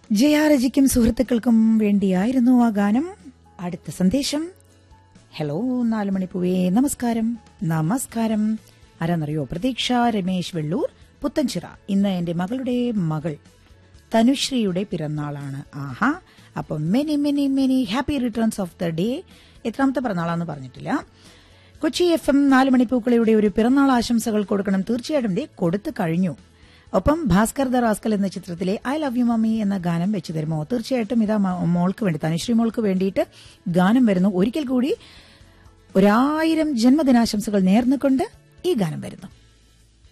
ജയാരജിക്കും സുഹൃത്തുക്കൾക്കും വേണ്ടിയായിരുന്നു ആ ഗാനം അടുത്ത സന്ദേശം ഹലോ നാല് മണിപ്പൂവേ നമസ്കാരം നമസ്കാരം ആരാന്നറിയോ പ്രതീക്ഷ രമേശ് വെള്ളൂർ പുത്തൻചിറ ഇന്ന് എന്റെ മകളുടെ മകൾ തനുശ്രീയുടെ പിറന്നാളാണ് ആഹാ അപ്പൊ many many many happy returns of the day എത്രാമത്തെ പിറന്നാളാന്ന് പറഞ്ഞിട്ടില്ല കൊച്ചി എഫ് എം നാല് മണിപ്പൂക്കളിയുടെ ഒരു പിറന്നാൾ ആശംസകൾ കൊടുക്കണം തീർച്ചയായിട്ടും ദേ കൊടുത്തു കഴിഞ്ഞു ഒപ്പം ഭാസ്കർ ദ റാസ്കൽ എന്ന ചിത്രത്തിലെ ഐ ലവ് യു മമ്മി എന്ന ഗാനം വെച്ചു തരുമോ തീർച്ചയായിട്ടും ഇതാ മ- മോൾക്ക് വേണ്ടി തനുശ്രീ മോൾക്ക് വേണ്ടിയിട്ട് ഗാനം വരുന്നു ഒരിക്കൽ കൂടി ഒരായിരം ജന്മദിനാശംസകൾ നേർന്നുകൊണ്ട് ഈ ഗാനം വരുന്നു